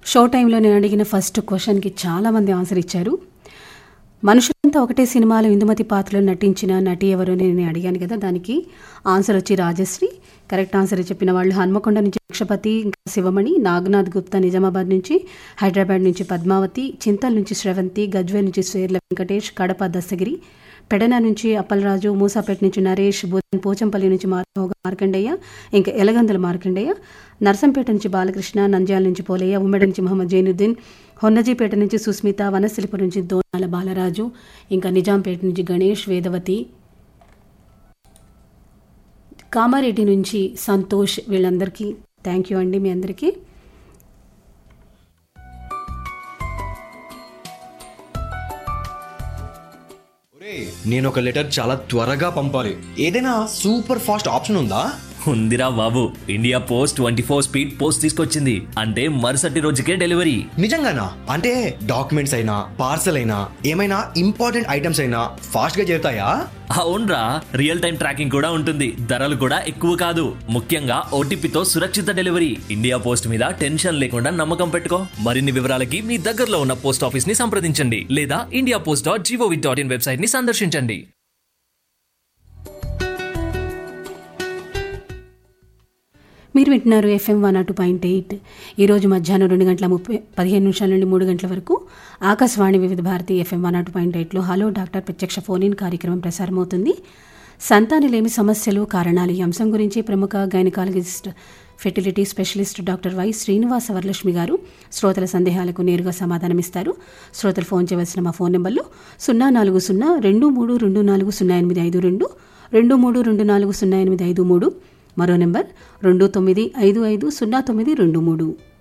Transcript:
show టైంలో నేను అడిగిన ఫస్ట్ క్వశ్చన్కి చాలామంది ఆన్సర్ ఇచ్చారు మనుషులంతా ఒకటే సినిమాలో ఇందుమతి పాత్రలో నటించిన నటి ఎవరు అని నేను అడిగాను కదా దానికి ఆన్సర్ వచ్చి రాజశ్రీ కరెక్ట్ ఆన్సర్ చెప్పిన వాళ్ళు హన్మకొండ నుంచి లక్షపతి ఇంకా శివమణి నాగనాథ్ గుప్తా నిజామాబాద్ నుంచి హైదరాబాద్ నుంచి పద్మావతి చింతల్ నుంచి శ్రవంతి గజ్వే నుంచి స్వేర్ల వెంకటేష్ కడప దస్తగిరి పెడన నుంచి అప్పలరాజు మూసాపేట నుంచి నరేష్ బుధన్ పోచంపల్లి నుంచి మార్గోగ మార్కండయ్య ఇంకా ఎలగందుల మార్కండయ్య నర్సంపేట నుంచి బాలకృష్ణ నంద్యాల నుంచి పోలయ్య ఉమ్మడి నుంచి మహమ్మద్ జైనుద్దీన్ హొన్నజీపేట నుంచి సుస్మిత వనస్థలిపురం నుంచి దోనాల బాలరాజు ఇంకా నిజాంపేట నుంచి గణేష్ వేదవతి కామారెడ్డి నుంచి సంతోష్ వీళ్ళందరికీ థ్యాంక్ యూ అండి మీ అందరికీ నేను ఒక లెటర్ చాలా త్వరగా పంపాలి ఏదైనా సూపర్ ఫాస్ట్ ఆప్షన్ ఉందా ఉందిరా బాబు India post twenty four speed post తీసుకొచ్చింది అంటే మరుసటి రోజుకే డెలివరీ నిజంగానా అంటే డాక్యుమెంట్స్ అయినా పార్సల్ అయినా ఏమైనా ఇంపార్టెంట్ ఐటమ్స్ అయినా ఫాస్ట్ గా చేరుతాయా అవునరా రియల్ టైం ట్రాకింగ్ కూడా ఉంటుంది ధరలు కూడా ఎక్కువ కాదు ముఖ్యంగా ఓటీపీతో సురక్షిత డెలివరీ ఇండియా పోస్ట్ మీద టెన్షన్ లేకుండా నమ్మకం పెట్టుకో మరిన్ని వివరాలకి మీ దగ్గరలో ఉన్న పోస్ట్ ఆఫీస్ ని సంప్రదించండి లేదా India post dot GOV dot in website ని సందర్శించండి మీరు వింటున్నారు ఎఫ్ఎం వన్ టూ పాయింట్ ఎయిట్ ఈరోజు మధ్యాహ్నం రెండు గంటల ముప్పై పదిహేను నిమిషాల నుండి మూడు గంటల వరకు Akashvani Vividh Bharati FM one two point ఎయిట్లో హలో డాక్టర్ ప్రత్యక్ష ఫోన్ ఇన్ కార్యక్రమం ప్రసారమవుతుంది సంతానలేమి సమస్యలు కారణాలు ఈ అంశం గురించి ప్రముఖ gynaecologist fertility specialist doctor Y Srinivasa Varalakshmi గారు శ్రోతల సందేహాలకు నేరుగా సమాధానమిస్తారు శ్రోతలు ఫోన్ చేయవలసిన మా ఫోన్ నెంబర్లు సున్నా నాలుగు సున్నా రెండు మూడు రెండు నాలుగు సున్నా ఎనిమిది ఐదు రెండు రెండు మూడు రెండు నాలుగు సున్నా ఎనిమిది ఐదు మూడు మరో నెంబర్ రెండు తొమ్మిది ఐదు ఐదు సున్నా తొమ్మిది రెండు మూడు